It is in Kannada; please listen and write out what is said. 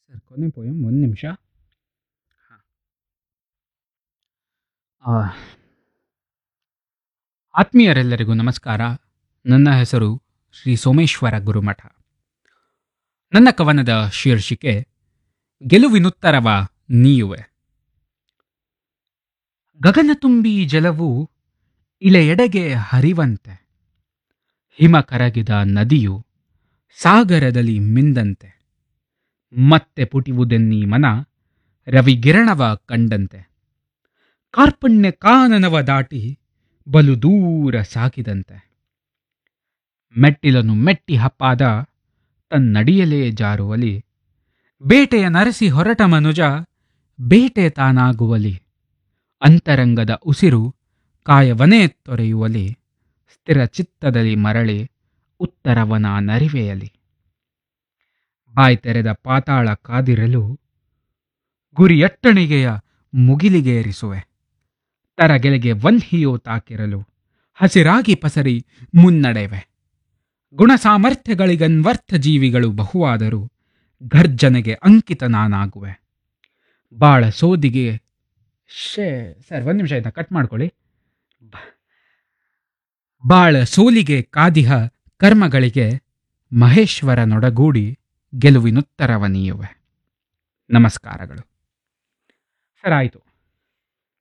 ಸರ್ ಕೊನೆ ಪೋಯಮ್ ಒಂದು ನಿಮಿಷ ಆತ್ಮೀಯರೆಲ್ಲರಿಗೂ ನಮಸ್ಕಾರ ನನ್ನ ಹೆಸರು ಶ್ರೀ ಸೋಮೇಶ್ವರ ಗುರುಮಠ ನನ್ನ ಕವನದ ಶೀರ್ಷಿಕೆ ಗೆಲುವಿನುತ್ತರವ ನೀಯುವೆ ಗಗನ ತುಂಬಿ ಜಲವು ಇಳೆಯೆಡೆಗೆ ಹರಿವಂತೆ ಹಿಮ ಕರಗಿದ ನದಿಯು ಸಾಗರದಲ್ಲಿ ಮಿಂದಂತೆ ಮತ್ತೆ ಪುಟಿವುದೆನ್ನೀ ಮನ ರವಿಗಿರಣವ ಕಂಡಂತೆ ಕಾರ್ಪಣ್ಯ ಕಾನನವ ದಾಟಿ ಬಲು ದೂರ ಸಾಗಿದಂತೆ ಮೆಟ್ಟಿಲನು ಮೆಟ್ಟಿ ಹಪ್ಪಾದ ತನ್ನಡಿಯಲೇ ಜಾರುವಲಿ ಬೇಟೆಯ ನರಸಿ ಹೊರಟ ಮನುಜ ಬೇಟೆ ತಾನಾಗುವಲಿ ಅಂತರಂಗದ ಉಸಿರು ಕಾಯವನೇ ತೊರೆಯುವಲಿ ಸ್ಥಿರ ಚಿತ್ತದಲ್ಲಿ ಮರಳಿ ಉತ್ತರವನ ನರಿವೆಯಲಿ ಬಾಯ್ ತೆರೆದ ಪಾತಾಳ ಕಾದಿರಲು ಗುರಿಯಟ್ಟಣಿಗೆಯ ಮುಗಿಲಿಗೇರಿಸುವೆ ತರಗೆಲೆಗೆ ವನ್ಹಿಯೋ ತಾಕಿರಲು ಹಸಿರಾಗಿ ಪಸರಿ ಮುನ್ನಡೆವೆ ಗುಣ ಸಾಮರ್ಥ್ಯಗಳಿಗನ್ವರ್ಥ ಜೀವಿಗಳು ಬಹುವಾದರೂ ಗರ್ಜನೆಗೆ ಅಂಕಿತ ನಾನಾಗುವೆ ಬಾಳ ಸೋದಿಗೆ ಶೇ ಸರ್ ಒಂದು ನಿಮಿಷ ಆಯ್ತಾ ಕಟ್ ಮಾಡ್ಕೊಳ್ಳಿ ಬ- ಬಾಳ ಸೋಲಿಗೆ ಕಾದಿಹ ಕರ್ಮಗಳಿಗೆ ಮಹೇಶ್ವರ ನೊಡಗೂಡಿ ಗೆಲುವಿನುತ್ತರವ ನೀಯುವೆ ನಮಸ್ಕಾರಗಳು ಸರ್ ಆಯಿತು